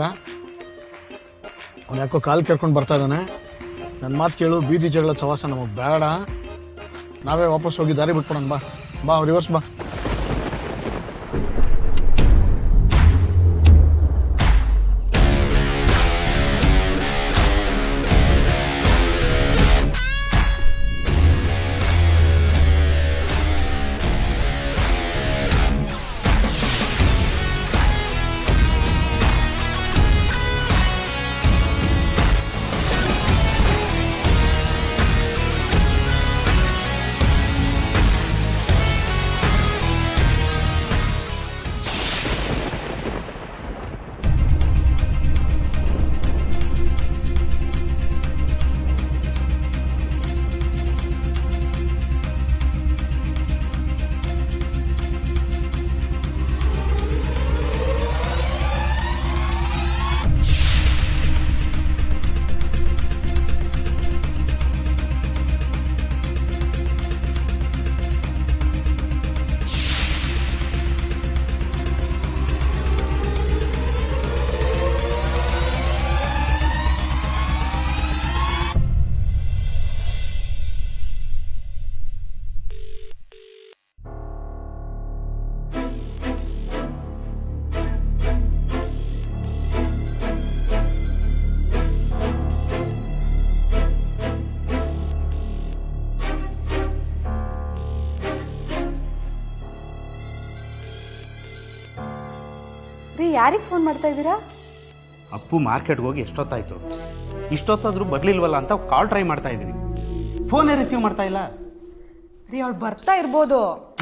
ಅವ್ನು ಯಾಕೋ ಕಾಲು ಕೇಳ್ಕೊಂಡು ಬರ್ತಾ ಇದ್ದಾನೆ ನನ್ನ ಮಾತು ಕೇಳು ಬೀದಿ ಜಗಳ ಸವಾಸ ನಮಗೆ ಬೇಡ ನಾವೇ ವಾಪಸ್ ಹೋಗಿ ದಾರಿ ಬಿಟ್ಬಿಡೋಣ ಬಾ ಬಾ ರಿವರ್ಸ್ ಬಾ ರೀ ಯಾರಿಗೆ ಫೋನ್ ಮಾಡ್ತಾ ಇದ್ದೀರಾ ಅಪ್ಪು ಮಾರ್ಕೆಟ್ಗೆ ಹೋಗಿ ಎಷ್ಟೊತ್ತಾಯ್ತು ಇಷ್ಟೊತ್ತಾದ್ರೂ ಬರ್ಲಿಲ್ವಲ್ಲ ಅಂತ ಕಾಲ್ ಟ್ರೈ ಮಾಡ್ತಾ ಇದ್ದೀನಿ ಫೋನೇ ರಿಸೀವ್ ಮಾಡ್ತಾ ಇಲ್ಲ ರೀ ಅವಳು ಬರ್ತಾ ಇರ್ಬೋದು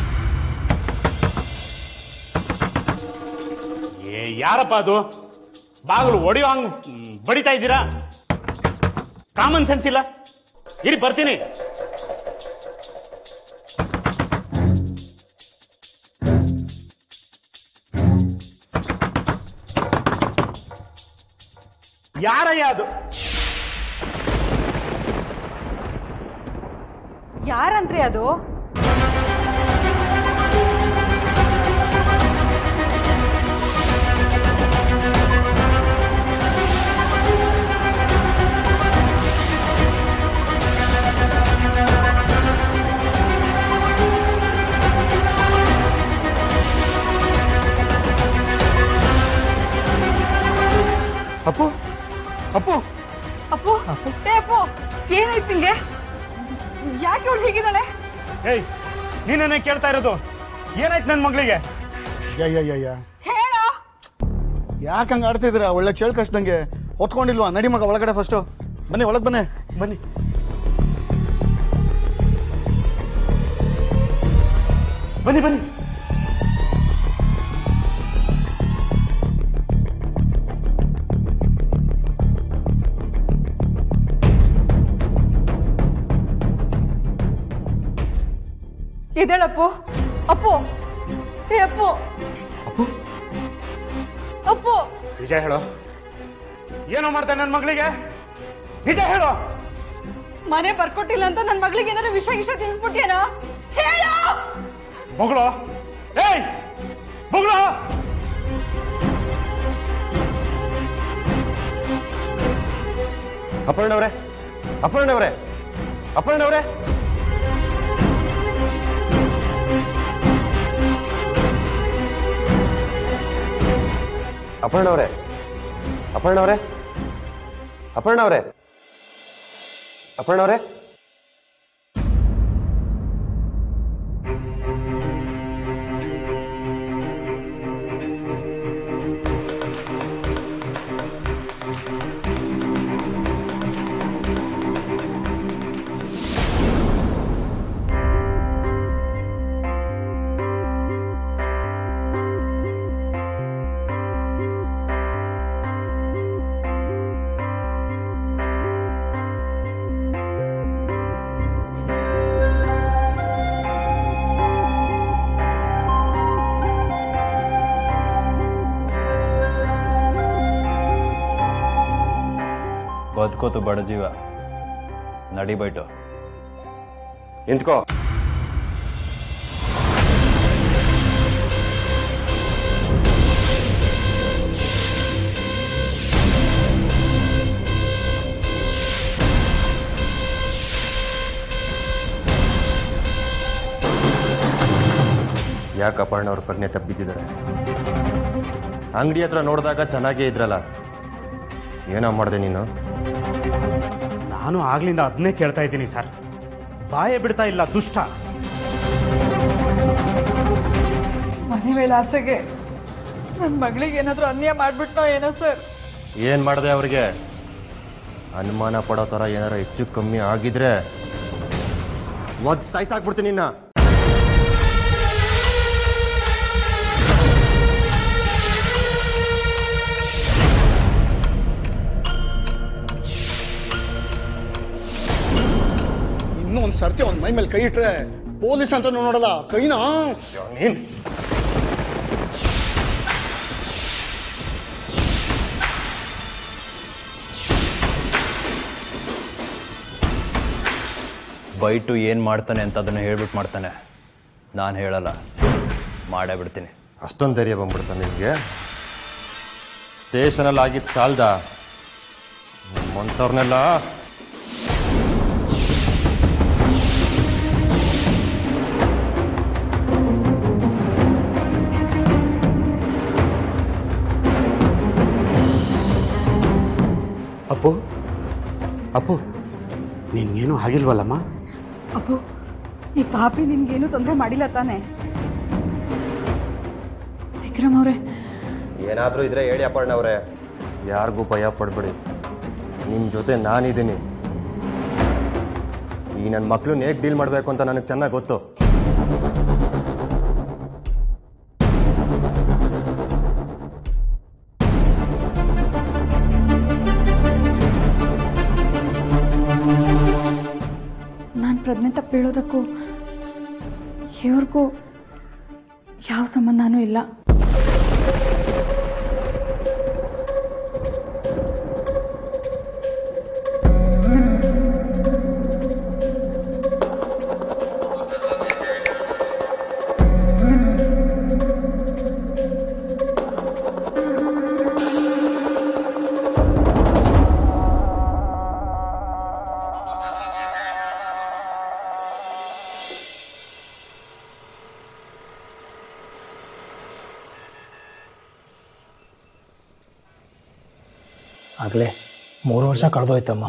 ಏ ಯಾರಪ್ಪ ಅದು ಬಾಗಿಲು ಒಡೆಯೋ ಹಂಗ್ ಮ್, ಬಡಿತಾ ಇದ್ದೀರಾ ಕಾಮನ್ ಸೆನ್ಸ್ ಇಲ್ಲ ಇರಿ ಬರ್ತೀನಿ ಯಾರಯ್ಯ ಅದು ಯಾರಂತ್ರಿ ಅದು ಅಪ್ಪು ಅಪ್ಪು ಅಪ್ಪು ಏ ಅಪ್ಪು ಏನಾಯ್ತು ನಿಂಗೆ ಯಾಕೆ ಅವಳು ಹೀಗಿದ್ದಾಳೆ ಏಯ್ ನೀನೇ ಕೇಳ್ತಾ ಇರೋದು ಏನಾಯ್ತು ನನ್ನ ಮಗಳಿಗೆ ಅಯ್ಯಯ್ಯಯ್ಯ ಹೇಳೋ ಯಾಕೆ ಹಂಗೆ ಆಡ್ತಿದ್ದೀರಾ ಒಳ್ಳೆ ಚೇಳು ಕಷ್ಟದಂಗೆ ಹೊತ್ಕೊಂಡಿಲ್ವಾ ನಡಿ ಮಗ ಒಳಗಡೆ ಫಸ್ಟು ಬನ್ನಿ ಒಳಗೆ ಬನ್ನಿ ಬನ್ನಿ ಬನ್ನಿ ಬನ್ನಿ ಇದೇಳಪ್ಪು ಅಪ್ಪು ಏ ಅಪ್ಪು ಅಪ್ಪು ಅಪ್ಪು ನಿಜ ಹೇಳು ಏನೋ ಮಾಡ್ತಾನೆ ನನ್ನ ಮಗಳಿಗೆ ನಿಜ ಹೇಳು ಮನೆ ಬರ್ಕೊಟ್ಟಿಲ್ಲ ಅಂತ ನನ್ನ ಮಗಳಿಗೆ ಏನಾದ್ರು ವಿಷ ಗಿಷ ತಿನ್ಸ್ಬಿಟ್ಟೇನೋ ಹೇಳು ಮಗಳು ಏಯ್ ಮಗಳು ಅಪರ್ಣವ್ರೆ ಅಪರ್ಣವ್ರೆ ಅಪರ್ಣವ್ರೆ ಅಪರ್ಣವ್ರೆ ಅಪರ್ಣವ್ರೆ ಅಪರ್ಣವ್ರೆ ಅಪರ್ಣವ್ರೆ ಬದುಕೋತು ಬಡಜೀವ ನಡಿಬೈಟು ನಿಂತ್ಕೋ ಯಾಕೆ ಅಪರ್ಣ ಅವ್ರ ಪ್ರಜ್ಞೆ ತಪ್ಪಿದ್ದಿದ್ದಾರೆ ಅಂಗಡಿ ಹತ್ರ ನೋಡಿದಾಗ ಚೆನ್ನಾಗೇ ಇದ್ರಲ್ಲ ಏನೋ ಮಾಡಿದೆ ನೀನು ನಾನು ಆಗ್ಲಿಂದ ಅದನ್ನೇ ಕೇಳ್ತಾ ಇದ್ದೀನಿ ಸರ್ ಬಾಯೇ ಬಿಡ್ತಾ ಇಲ್ಲ ದುಷ್ಟ ಮನೆ ಮೇಲೆ ಆಸೆಗೆ ನನ್ನ ಮಗಳಿಗೆ ಏನಾದರೂ ಅನ್ಯಾಯ ಮಾಡ್ಬಿಟ್ನೋ ಏನೋ ಸರ್ ಏನು ಮಾಡಿದೆ ಅವ್ರಿಗೆ ಅನುಮಾನ ಪಡೋ ಥರ ಏನಾರು ಹೆಚ್ಚು ಕಮ್ಮಿ ಆಗಿದ್ರೆ ಒದ್ ಸಾಯ್ಸಾಕ್ಬಿಡ್ತೀನಿ ನಿನ್ನ ಇನ್ನೂ ಒಂದು ಸರ್ತಿ ಅವ್ನ ಮೈ ಮೇಲೆ ಕೈ ಇಟ್ರೆ ಪೊಲೀಸ್ ಅಂತ ನೋಡಲ್ಲ ಕೈನಾ ನೀನ್ ಬೈಟು ಏನು ಮಾಡ್ತಾನೆ ಅಂತ ಅದನ್ನು ಹೇಳ್ಬಿಟ್ಟು ಮಾಡ್ತಾನೆ ನಾನು ಹೇಳಲ್ಲ ಮಾಡೇ ಬಿಡ್ತೀನಿ ಅಷ್ಟೊಂದು ಧೈರ್ಯ ಬಂದ್ಬಿಡ್ತಾನೆ ನಿಮಗೆ ಸ್ಟೇಷನಲ್ಲಿ ಆಗಿದ್ದು ಸಾಲ್ದ ನಮ್ಮಂಥವ್ರನ್ನೆಲ್ಲ ಅಪ್ಪು ಅಪ್ಪು ನಿನ್ಗೇನು ಆಗಿಲ್ವಲ್ಲಮ್ಮ ಅಪ್ಪು ಈ ಪಾಪಿ ನಿನ್ಗೇನು ತೊಂದರೆ ಮಾಡಿಲ್ಲ ತಾನೆ ವಿಕ್ರಮ್ ಅವರೇ ಏನಾದರೂ ಇದ್ರೆ ಹೇಳಿ ಅಪ್ಪಣ್ಣ ಅವರೇ ಯಾರಿಗೂ ಭಯ ಪಡ್ಬೇಡಿ ನಿಮ್ಮ ಜೊತೆ ನಾನಿದ್ದೀನಿ ಈ ನನ್ನ ಮಕ್ಳನ್ನ ಹೇಗೆ ಡೀಲ್ ಮಾಡಬೇಕು ಅಂತ ನನಗೆ ಚೆನ್ನಾಗಿ ಗೊತ್ತು ನಾನು ಪ್ರಜ್ಞೆ ತಪ್ಪು ಹೇಳೋದಕ್ಕೂ ಇವ್ರಿಗೂ ಯಾವ ಸಂಬಂಧನೂ ಇಲ್ಲ ಆಗಲೇ ಮೂರು ವರ್ಷ ಕಳೆದೋಯ್ತಮ್ಮ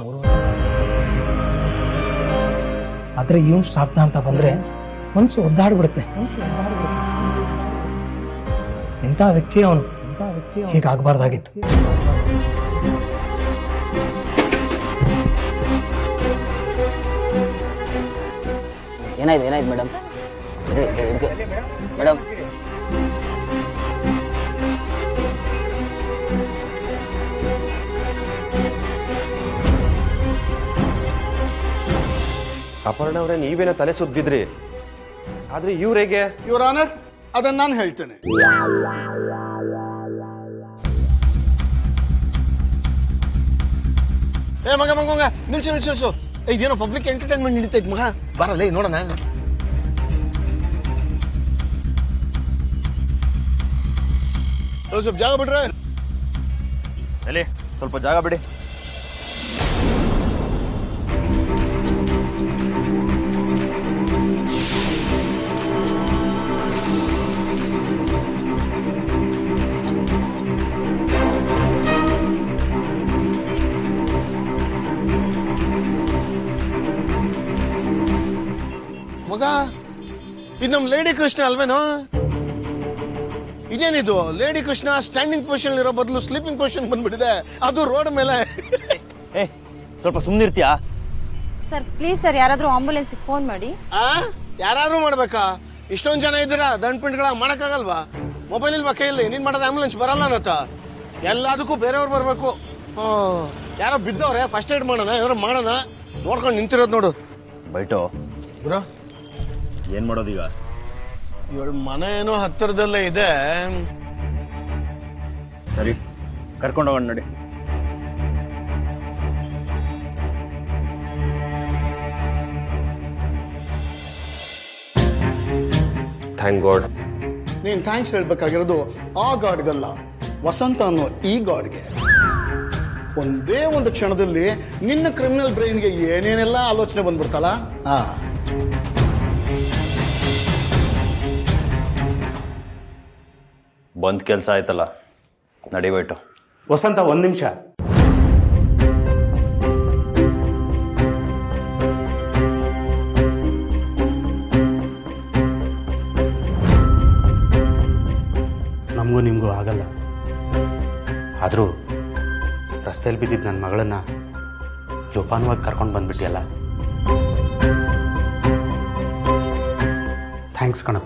ಆದರೆ ಇವನು ಶಾಪ್ತ ಅಂತ ಬಂದರೆ ಮನಸ್ಸು ಒದ್ದಾಡ್ಬಿಡುತ್ತೆ ಇಂಥ ವ್ಯಕ್ತಿ ಅವನು ಹೀಗಾಗಬಾರ್ದಾಗಿತ್ತು ಏನಾಯ್ತು ಏನಾಯ್ತು ಮೇಡಮ್ ಮೇಡಮ್ ಅಪರ್ಣ ಅವರೇ ನೀವೇನೋ ತಲೆ ಸುದ್ದಿದ್ರಿ ಆದ್ರೆ ಇವ್ರು ಹೇಗೆ ಯುವರ್ ಆನರ್ ಅದನ್ನ ನಾನು ಹೇಳ್ತೇನೆ ಏ ಮಗ ಮಗ ಮಗ ನಿಲ್ಸು ನಿಲ್ಸು ನಿಲ್ಸು ಏ, ಇದೇನೋ ಪಬ್ಲಿಕ್ ಎಂಟರ್ಟೈನ್ಮೆಂಟ್ ನಡೀತೈತೆ ಮಗ ಬರಲ್ಲ ನೋಡೋಣ ಸ್ವಲ್ಪ ಜಾಗ ಬಿಡ್ರೆ ಎಲ್ಲಿ ಸ್ವಲ್ಪ ಜಾಗ ಬಿಡಿ ಮಗ ಇದು ನಮ್ಮ ಲೇಡಿ ಕೃಷ್ಣ ಅಲ್ವೇನೋ ಇದೇನಿದು ಲೇಡಿ ಕೃಷ್ಣ ಸ್ಟ್ಯಾಂಡಿಂಗ್ ಪೊಸಿಷನ್ ಇರೋ ಬದಲು ಸ್ಲೀಪಿಂಗ್ ಪೊಸಿಷನ್ ಬಂದ್ಬಿಟ್ಟಿದೆ ಅದು ರೋಡ್ ಮೇಲೆ ಏ ಸ್ವಲ್ಪ ಸುಮ್ಮನಿರ್ತೀಯಾ ಸರ್ ಪ್ಲೀಸ್ ಸರ್ ಯಾರಾದರೂ ಆಂಬುಲೆನ್ಸಿಗೆ ಫೋನ್ ಮಾಡಿ ಆ ಯಾರಾದ್ರೂ ಮಾಡ್ಬೇಕಾ ಇಷ್ಟೊಂದ್ ಜನ ಇದ್ದೀರಾ ದಂಡ್ ಪಿಂಡ್ಗಳ ಮಾಡಕ್ಕಾಗಲ್ವಾ ಮೊಬೈಲ್ ಇಲ್ವಾ ಕೈಯಲ್ಲಿ ನೀನ್ ಮಾಡೋದು ಆಂಬುಲೆನ್ಸ್ ಬರಲ್ಲ ಅನ್ನತ್ತ ಎಲ್ಲದಕ್ಕೂ ಬೇರೆಯವ್ರು ಬರ್ಬೇಕು ಆ, ಯಾರೋ ಬಿದ್ದವ್ರೆ ಫಸ್ಟ್ ಏಡ್ ಮಾಡೋಣ ಏನಾರು ಮಾಡೋಣ ನೋಡ್ಕೊಂಡು ನಿಂತಿರೋದು ನೋಡು ಬೈಟು ಬ್ರೋ ಏನು ಮಾಡೋದೀಗ ಇವಳ ಮನೆ ಏನೋ ಹತ್ತಿರದಲ್ಲೇ ಇದೆ ಸರಿ ಕರ್ಕೊಂಡು ಹೋಗೋಣ ನೋಡಿ ಥ್ಯಾಂಕ್ ಗಾಡ್ ನೀನ್ ಥ್ಯಾಂಕ್ಸ್ ಹೇಳ್ಬೇಕಾಗಿರೋದು ಆ ಗಾಡ್ಗಲ್ಲ ವಸಂತ ಅನ್ನೋ ಈ ಗಾಡ್ಗೆ ಒಂದೇ ಒಂದು ಕ್ಷಣದಲ್ಲಿ ನಿನ್ನ ಕ್ರಿಮಿನಲ್ ಬ್ರೈನ್ಗೆ ಏನೇನೆಲ್ಲ ಆಲೋಚನೆ ಬಂದ್ಬಿಡ್ತಲ್ಲ ಆ ಬಂದ್ ಕೆಲಸ ಆಯ್ತಲ್ಲ ನಡಿಬೋಯ್ತು ವಸಂತ ಒಂದು ನಿಮಿಷ ನಮಗೂ ನಿಮಗೂ ಆಗಲ್ಲ ಆದರೂ ರಸ್ತೆಯಲ್ಲಿ ಬಿದ್ದಿದ್ದು ನನ್ನ ಮಗಳನ್ನ ಜೋಪಾನವಾಗಿ ಕರ್ಕೊಂಡು ಬಂದ್ಬಿಟ್ಟಿಯಲ್ಲ ಥ್ಯಾಂಕ್ಸ್ ಕಣಪ್ಪ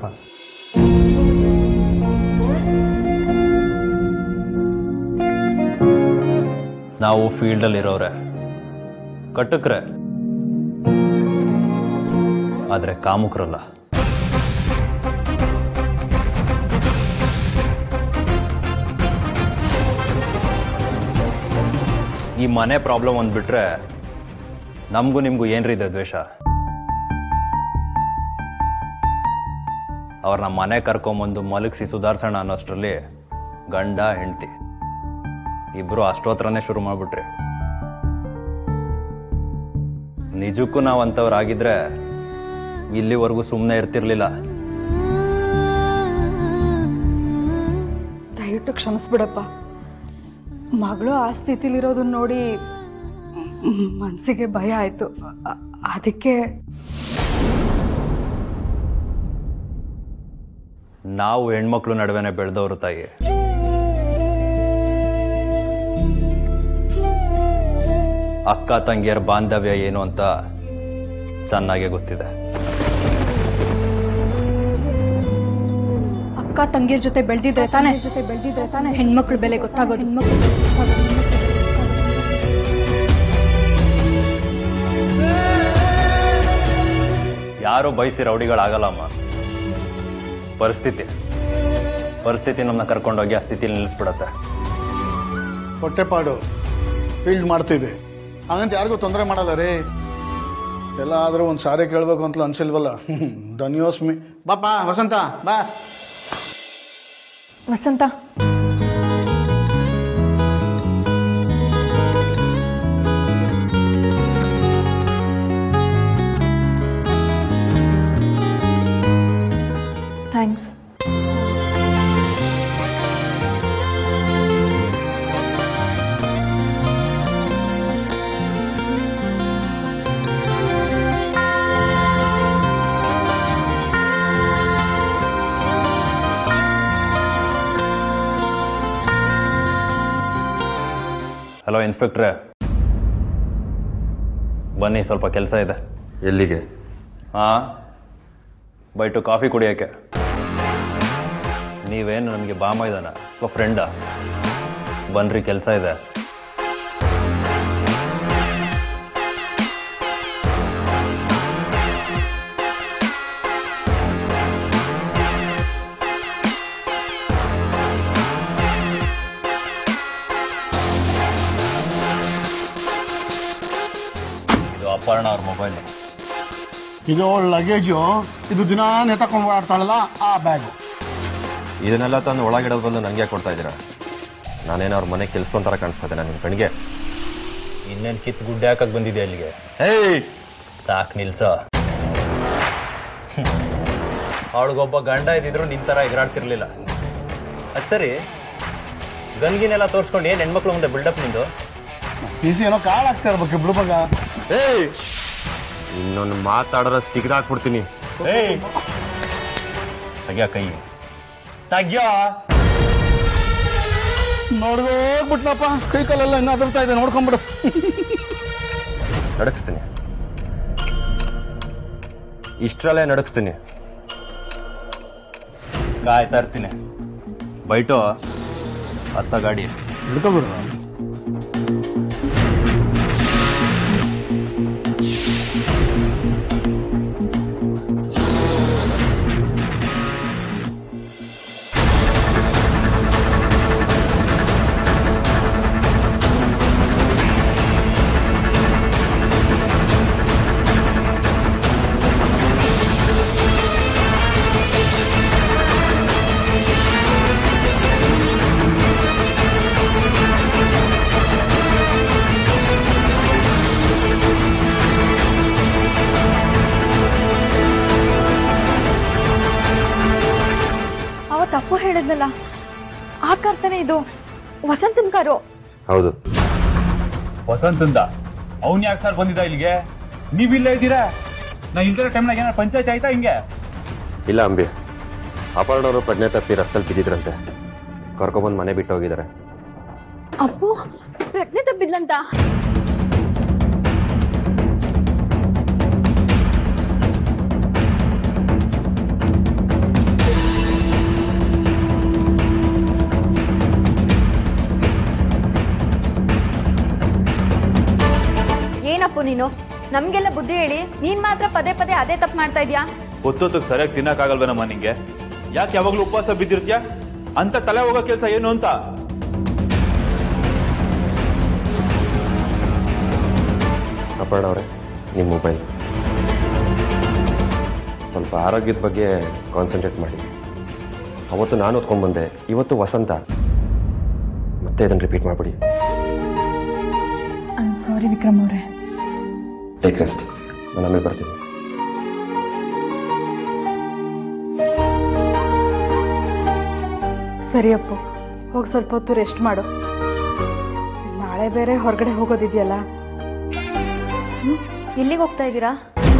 ನಾವು ಫೀಲ್ಡಲ್ಲಿ ಇರೋರೆ ಕಟ್ಟಕ್ರೆ ಆದರೆ ಕಾಮುಕರಲ್ಲ ಈ ಮನೆ ಪ್ರಾಬ್ಲಮ್ ಅಂದ್ಬಿಟ್ರೆ ನಮಗೂ ನಿಮಗೂ ಏನ್ರಿದೆ ದ್ವೇಷ ಅವ್ರನ್ನ ಮನೆ ಕರ್ಕೊಂಬಂದು ಮಲಗಿಸಿ ಸುಧಾರ್ಸೋಣ ಅನ್ನೋಷ್ಟರಲ್ಲಿ ಗಂಡ ಹೆಂಡ್ತಿ ಇಬ್ರು ಅಷ್ಟೋತ್ರನೇ ಶುರು ಮಾಡ್ಬಿಟ್ರಿ ನಿಜಕ್ಕೂ ನಾವು ಅಂಥವ್ರಾಗಿದ್ರೆ ಇಲ್ಲಿವರೆಗೂ ಸುಮ್ಮನೆ ಇರ್ತಿರ್ಲಿಲ್ಲ ದಯವಿಟ್ಟು ಕ್ಷಮಿಸ್ಬಿಡಪ್ಪ ಮಗಳು ಆ ಸ್ಥಿತಿಲಿರೋದನ್ನ ನೋಡಿ ಮನಸ್ಸಿಗೆ ಭಯ ಆಯಿತು ಅದಕ್ಕೆ ನಾವು ಹೆಣ್ಮಕ್ಳು ನಡುವೆನೆ ಬೆಳೆದವರು ತಾಯಿ ಅಕ್ಕ ತಂಗಿಯರ ಬಾಂಧವ್ಯ ಏನು ಅಂತ ಚೆನ್ನಾಗೇ ಗೊತ್ತಿದೆ ಅಕ್ಕ ತಂಗಿಯರ್ ಜೊತೆ ಬೆಳೆದಿದ್ರೆ ತಾನೇ ಜೊತೆ ಬೆಳೆದಿದ್ರೆ ತಾನೇ ಹೆಣ್ಮಕ್ಳ ಬೆಲೆ ಗೊತ್ತಾಗೋದು ಯಾರು ಬಯಸಿ ರೌಡಿಗಳಾಗಲ್ಲಮ್ಮ ಪರಿಸ್ಥಿತಿ ಪರಿಸ್ಥಿತಿ ನಮ್ಮನ್ನ ಕರ್ಕೊಂಡೋಗಿ ಆ ಸ್ಥಿತಿಲಿ ನಿಲ್ಲಿಸ್ಬಿಡತ್ತೆ ಹೊಟ್ಟೆಪಾಡು ಫೀಲ್ಡ್ ಮಾಡ್ತೀವಿ ಹಾಗಂತ ಯಾರಿಗೂ ತೊಂದರೆ ಮಾಡಲ್ಲ ರೀ ಎಲ್ಲ ಆದರೂ ಒಂದು ಸಾರಿ ಕೇಳಬೇಕು ಅಂತಲೂ ಅನ್ಸಿಲ್ವಲ್ಲ ಧನ್ಯೋಸ್ಮಿ ಬಾಪ ವಸಂತ ಬಾ ವಸಂತ ಥ್ಯಾಂಕ್ಸ್ ಹಲೋ ಇನ್ಸ್ಪೆಕ್ಟ್ರೆ ಬನ್ನಿ ಸ್ವಲ್ಪ ಕೆಲಸ ಇದೆ ಎಲ್ಲಿಗೆ ಹಾಂ ಬೈಟು ಕಾಫಿ ಕುಡಿಯೋಕ್ಕೆ ನೀವೇನು ನನಗೆ ಬಾಮ ಇದ್ದಾನ ಅಥವಾ ಫ್ರೆಂಡಾ ಬನ್ರಿ ಕೆಲಸ ಇದೆ ಇದು ಅಪರ್ಣ ಅವ್ರ ಮೊಬೈಲ್ ಇದು ಲಗೇಜು ಇದು ದಿನ ನೆತಕೊಂಡು ಓಡಾಡ್ತಾಳಲ್ಲ ಆ ಬ್ಯಾಗು ಇದನ್ನೆಲ್ಲ ತಂದು ಒಳಗಿಡೋದು ಬಂದು ನನಗೆ ಕೊಡ್ತಾ ಇದ್ದೀರಾ ನಾನೇನು ಅವ್ರ ಮನೆ ಕೆಲ್ಸ್ಕೊಂತಾರ ಕಾಣಿಸ್ತಾ ಇದೆ ನನ್ನ ಕಣ್ಣಿಗೆ ಇನ್ನೇನು ಕಿತ್ತು ಗುಡ್ಡೆ ಹಾಕಕ್ಕೆ ಬಂದಿದೆ ಅಲ್ಲಿಗೆ ಹೇಯ್ ಸಾಕ್ ನಿಲ್ಸ ಅವಳಿಗೊಬ್ಬ ಗಂಡ ಇದ್ದಿದ್ರು ನಿನ್ ಥರ ಎಗರಾಡ್ತಿರ್ಲಿಲ್ಲ ಅದು ಸರಿ ಗನ್ಗಿನೆಲ್ಲ ತೋರಿಸ್ಕೊಂಡು ಏನು ಹೆಣ್ಮಕ್ಳು ಮುಂದೆ ಬಿಲ್ಡಪ್ ನಿಂದು ಪಿ ಸಿ ಏನೋ ಕಾಳು ಆಗ್ತಾ ಇರ್ಬೇಕು ಇಬ್ಳು ಮಗ ಏಯ್ ಇನ್ನೊಂದು ಮಾತಾಡೋರ ಸಿಗದಾಕ್ಬಿಡ್ತೀನಿ ಏಯ್ ತಗ್ಯಾ ಕೈ ತಗ್ಯಾ ನೋಡ್ಕೋಗ್ಬಿಟ್ನಪ್ಪ ಕೈ ಕಾಲೆಲ್ಲ ಇನ್ನೂ ಅದರ್ತಾ ಇದೆ ನೋಡ್ಕೊಂಬಿಡು ನಡಗಿಸ್ತೀನಿ ಇಷ್ಟರಲ್ಲೇ ನಡಗಿಸ್ತೀನಿ ಕಾಯ್ತಾ ಇರ್ತೀನಿ ಬೈಟು ಹತ್ತ ಗಾಡಿ ಹಿಡ್ಕೊಬಿಡು ಅವ ತಪ್ಪು ಹೇಳಿದ್ನಲ್ಲ ಆ ಕಾರ್ ತಾನೇ ಇದು ವಸಂತನ್ ಕಾರು ಹೌದು ವಸಂತಂದ ಅವ್ನ್ ಯಾಕೆ ಸರ್ ಬಂದಿದ್ದ ಇಲ್ಲಿಗೆ ನೀವಿಲ್ಲೇ ಇದ್ದೀರಾ ನಾ ಇಲ್ದಿರೋ ಟೈಮ್ನಾಗ ಏನಾರ ಪಂಚಾಯತ್ ಆಯ್ತಾ ಹಿಂಗೆ ಇಲ್ಲ ಅಂಬಿ ಅಪರ್ಣವರು ಪ್ರಜ್ಞೆ ತಪ್ಪಿ ರಸ್ತಲ್ಲಿ ಬಿದ್ದಿದ್ರಂತೆ ಕರ್ಕೊಬಂದು ಮನೆ ಬಿಟ್ಟು ಹೋಗಿದ್ದಾರೆ ಅಪ್ಪು ಪ್ರಜ್ಞೆ ತಪ್ಪಿದ್ಲಂತ ಏನಪ್ಪು ನೀನು ನಮ್ಗೆಲ್ಲ ಬುದ್ಧಿ ಹೇಳಿ ನೀನ್ ಮಾತ್ರ ಪದೇ ಪದೇ ಅದೇ ತಪ್ಪು ಮಾಡ್ತಾ ಇದ್ಯಾ ಹೊತ್ತೊತ್ತಿಗೆ ಸರಿಯಾಗಿ ತಿನ್ನಕ್ಕಾಗಲ್ವೇನಮ್ಮ ನಿಂಗೆ ಯಾಕೆ ಯಾವಾಗಲೂ ಉಪವಾಸ ಬಿದ್ದಿರ್ತೀಯ ಅಂತ ತಲೆ ಹೋಗೋ ಕೆಲಸ ಏನು ಅಂತ ಅಪರ್ಣ ಅವರೇ ನಿಮ್ಮ ಮೊಬೈಲ್ ಸ್ವಲ್ಪ ಆರೋಗ್ಯದ ಬಗ್ಗೆ ಕಾನ್ಸಂಟ್ರೇಟ್ ಮಾಡಿ ಅವತ್ತು ನಾನು ಓದ್ಕೊಂಡ್ಬಂದೆ ಇವತ್ತು ವಸಂತ ಮತ್ತೆ ಇದನ್ನು ರಿಪೀಟ್ ಮಾಡಿಬಿಡಿ ಐ ಸಾರಿ ವಿಕ್ರಮ್ ಅವರೇ ಟೇಕ್ ರೆಸ್ಟ್ ನಾನು ಆಮೇಲೆ ಬರ್ತೀನಿ ಸರಿ ಅಪ್ಪು ಹೋಗಿ ಸ್ವಲ್ಪ ಹೊತ್ತು ರೆಸ್ಟ್ ಮಾಡು ನಾಳೆ ಬೇರೆ ಹೊರಗಡೆ ಹೋಗೋದಿದೆಯಲ್ಲ ಎಲ್ಲಿಗೆ ಹೋಗ್ತಾ ಇದ್ದೀರಾ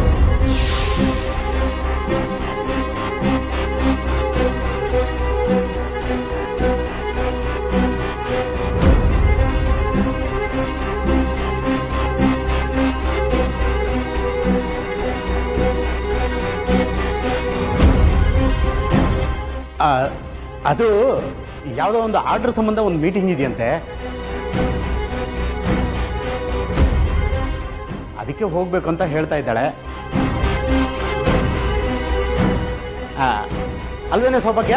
ಆ, ಅದು ಯಾವುದೋ ಒಂದು ಆರ್ಡರ್ ಸಂಬಂಧ ಒಂದು ಮೀಟಿಂಗ್ ಇದೆಯಂತೆ ಅದಕ್ಕೆ ಹೋಗ್ಬೇಕು ಅಂತ ಹೇಳ್ತಾ ಇದ್ದಾಳೆ ಆ, ಅಲ್ವೇನೆ ಸೌಭಾಗ್ಯ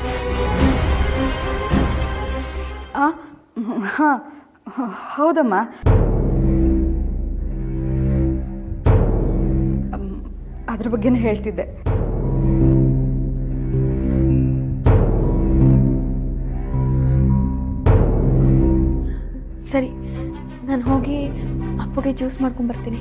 ಆ ಹಾಂ ಹೌದಮ್ಮ ಅಮ್, ಅದ್ರ ಬಗ್ಗೆನೇ ಹೇಳ್ತಿದ್ದೆ ಸರಿ ನಾನು ಹೋಗಿ ಅಪ್ಪಗೆ ಜ್ಯೂಸ್ ಮಾಡ್ಕೊಂಡ್ ಬರ್ತೀನಿ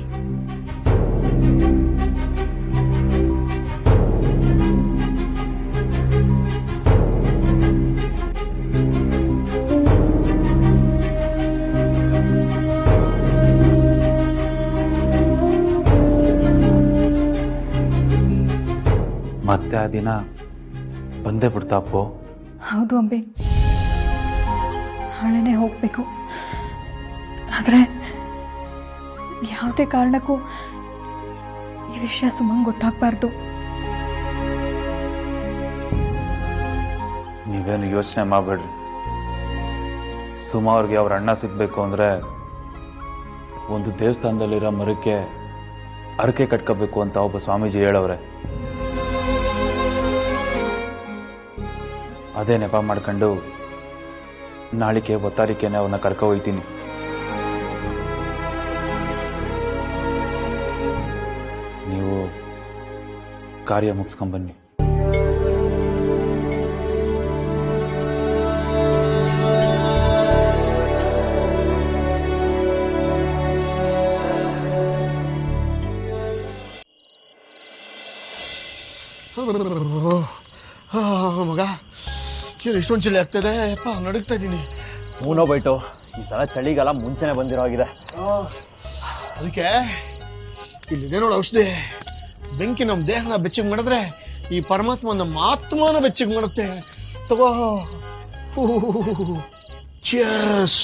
ಮತ್ತೆ ಆ ದಿನ ಬಂದೇ ಬಿಡ್ತಾಪೋ ಹೌದು ಅಂಬಿ ನಾಳೆನೇ ಹೋಗಬೇಕು ಆದರೆ ಯಾವುದೇ ಕಾರಣಕ್ಕೂ ಈ ವಿಷಯ ಸುಮಂಗ್ ಗೊತ್ತಾಗಬಾರ್ದು ನೀವೇನು ಯೋಚನೆ ಮಾಡಬೇಡ್ರಿ ಸುಮಾ ಅವ್ರಿಗೆ ಅವ್ರ ಅಣ್ಣ ಸಿಗ್ಬೇಕು ಅಂದ್ರೆ ಒಂದು ದೇವಸ್ಥಾನದಲ್ಲಿರೋ ಮರಕ್ಕೆ ಅರಕೆ ಕಟ್ಕೋಬೇಕು ಅಂತ ಒಬ್ಬ ಸ್ವಾಮೀಜಿ ಹೇಳವ್ರೆ ಅದೇ ನೆಪ ಮಾಡ್ಕೊಂಡು ನಾಳಿಕೆ ಒತ್ತಾರಿಕೆನೆ ಅವ್ರನ್ನ ಕರ್ಕೊ ಹೋಯ್ತೀನಿ ನೀವು ಕಾರ್ಯ ಮುಗಿಸ್ಕೊಂಬನ್ನಿ ಆ, ಮಗ ಚೀಲ ಇಷ್ಟೊಂದು ಚಳಿ ಆಗ್ತದೆ ಅಪ್ಪ ನಡುಗ್ತಾ ಇದ್ದೀನಿ ಹೂನೋ ಬೈಟು ಈ ಸಲ ಚಳಿಗಾಲ ಮುಂಚೆನೆ ಬಂದಿರೋ ಆಗಿದೆ ಅದಕ್ಕೆ ಇಲ್ಲಿದೆ ನೋಡು ಔಷಧಿ ಬೆಂಕಿ ನಮ್ಮ ದೇಹನ ಬೆಚ್ಚಗೆ ಮಾಡಿದ್ರೆ ಈ ಪರಮಾತ್ಮ ನಮ್ಮ ಆತ್ಮನ ಬೆಚ್ಚಗೆ ಮಾಡುತ್ತೆ ತಗೋ ಚಿಯರ್ಸ್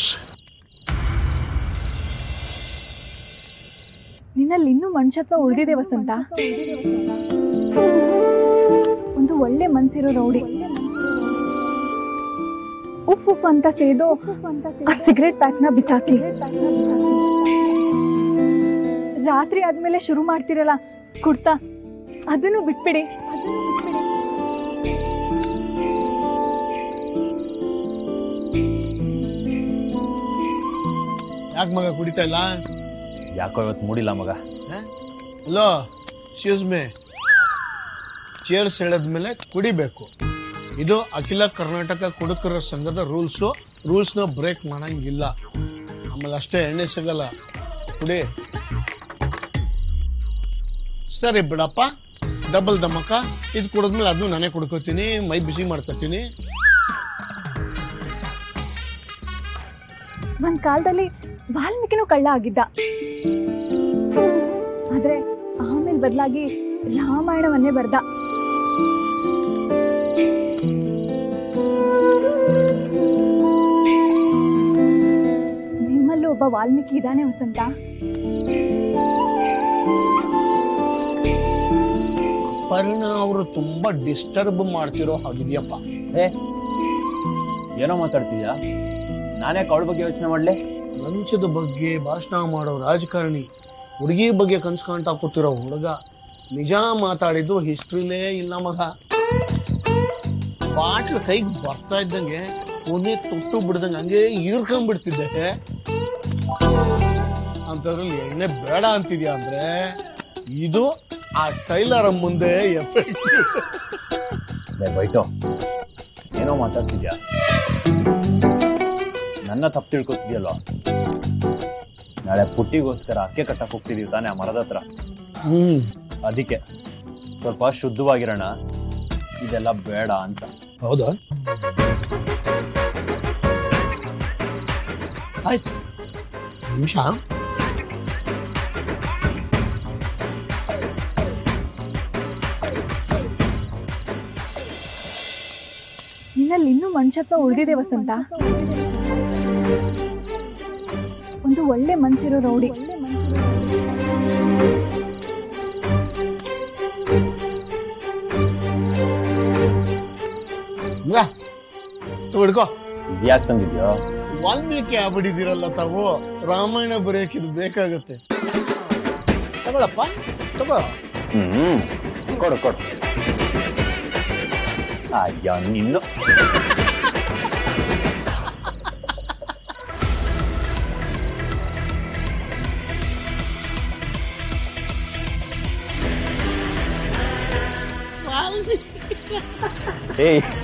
ನಿನ್ನಲ್ಲಿ ಇನ್ನೂ ಮನುಷ್ಯತ್ವ ಉಳಿದಿದೆ ವಸಂತ ಒಂದು ಒಳ್ಳೆ ಮನ್ಸಿರೋ ರೌಡಿ ಉಫ್ ಉಫ್ ಅಂತ ಸೇದು ಆ ಸಿಗರೆಟ್ ಪ್ಯಾಕ್ನ ಬಿಸಾಕಿ ರಾತ್ರಿ ಆದ್ಮೇಲೆ ಶುರು ಮಾಡ್ತಿರಲ್ಲ ಕುಡ್ತಾ ಅದನ್ನು ಬಿಟ್ಬಿಡಿ ಯಾಕೆ ಮಗ ಕುಡಿತಾ ಇಲ್ಲ ಯಾಕೋ ಇವತ್ತು ಮೂಡಿಲ್ಲ ಮಗ ಹಲೋ ಎಕ್ಸ್ಕ್ಯೂಸ್ ಮೇ ಚೇರ್ಸ್ ಹೇಳಿದ್ಮೇಲೆ ಕುಡಿಬೇಕು ಇದು ಅಖಿಲ ಕರ್ನಾಟಕ ಕುಡುಕರ ಸಂಘದ ರೂಲ್ಸು ರೂಲ್ಸ್ನ ಬ್ರೇಕ್ ಮಾಡಂಗಿಲ್ಲ ಆಮೇಲೆ ಅಷ್ಟೇ ಎಣ್ಣೆ ಸಿಗಲ್ಲ ಕುಡಿ ಸರಿ ಬಿಡಪ್ಪ ಡಬಲ್ ದಮ್ಮಕ್ಕ ಇದು ಕುಡಿದ್ಮೇಲೆ ಅದನ್ನು ನಾನೇ ಕುಡ್ಕೋತೀನಿ ಮೈ ಬಿಸಿ ಮಾಡ್ಕೊತೀನಿ ಒಂದ್ ಕಾಲದಲ್ಲಿ ವಾಲ್ಮೀಕಿನೂ ಕಳ್ಳ ಆಗಿದ್ದ ಆದ್ರೆ ಆಮೇಲೆ ಬದಲಾಗಿ ರಾಮಾಯಣವನ್ನೇ ಬರ್ದ ನಿಮ್ಮಲ್ಲೂ ಒಬ್ಬ ವಾಲ್ಮೀಕಿ ಇದ್ದಾನೆ ವಸಂತ ಪರಿಣ ಅವರು ತುಂಬಾ ಡಿಸ್ಟರ್ಬ್ ಮಾಡ್ತಿರೋ ಹಾಗಿದೆಯಪ್ಪ ಏ ಏನೋ ಮಾತಾಡ್ತೀಯಾ ನಾನೇ ಅವಳ ಬಗ್ಗೆ ಯೋಚನೆ ಮಾಡ್ಲೆ ಲಂಚದ ಬಗ್ಗೆ ಭಾಷಣ ಮಾಡೋ ರಾಜಕಾರಣಿ ಹುಡುಗಿ ಬಗ್ಗೆ ಕನ್ಸು ಕಾಣ್ತಾ ಕೂತಿರೋ ಹುಡುಗ ನಿಜ ಮಾತಾಡಿದ್ದು ಹಿಸ್ಟ್ರಿಲೇ ಇಲ್ಲ ಮಗ ಬಾಟ್ಲು ಕೈಗೆ ಬರ್ತಾ ಇದ್ದಂಗೆ ಕೊನೆ ತೊಟ್ಟು ಬಿಡ್ದಂಗೆ ಹಂಗೆ ಈರ್ಕೊಂಡ್ಬಿಡ್ತಿದ್ದೆ ಅಂಥದ್ರಲ್ಲಿ ಎಣ್ಣೆ ಬೇಡ ಅಂತಿದ್ಯಾ ಅಂದ್ರೆ ಇದು ಆ ಟೈಲರ್ ಮುಂದೆ ಎಫೆಕ್ಟ್ ಲೇ ಬೈಟೋ ಏನೋ ಮಾತಾಡ್ತಿದ್ಯಾ ನನ್ನ ತಪ್ಪು ತಿಳ್ಕೊತಿದ್ಯಲ್ಲೋ ನಾಳೆ ಪುಟ್ಟಿಗೋಸ್ಕರ ಅಕ್ಕೆ ಕಟ್ಟಕ್ ಹೋಗ್ತಿದೀವಿ ತಾನೇ ಆ ಮರದ ಹತ್ರ ಹ್ಮ್ ಅದಕ್ಕೆ ಸ್ವಲ್ಪ ಶುದ್ಧವಾಗಿರೋಣ ಇದೆಲ್ಲ ಬೇಡ ಅಂತ ಹೌದಾ ಆಯ್ತು ನಿಮಿಷ ನಿನ್ನಲ್ಲಿ ಇನ್ನೂ ಮನುಷ್ಯತ್ವ ಉಳಿದಿದೆ ವಸಂತ ಒಂದು ಒಳ್ಳೆ ಮನ್ಸಿರೋ ರೌಡಿ ಹಿಡ್ಕೋ ಯಾಕೆ ತಂದಿದ್ಯೋ ವಾಲ್ಮೀಕಿ ಆಗ್ಬಿಟ್ಟಿದ್ದೀರಲ್ಲ ತಾವು ರಾಮಾಯಣ ಬರೆಯೋಕಿದು ಬೇಕಾಗುತ್ತೆ ತಗೊಳಪ್ಪ ತಗೋ ಹ್ಮ್ ಕೊಡು ಕೊಡು ಅಯ್ಯ ನಿನ್ನು ಏಯ್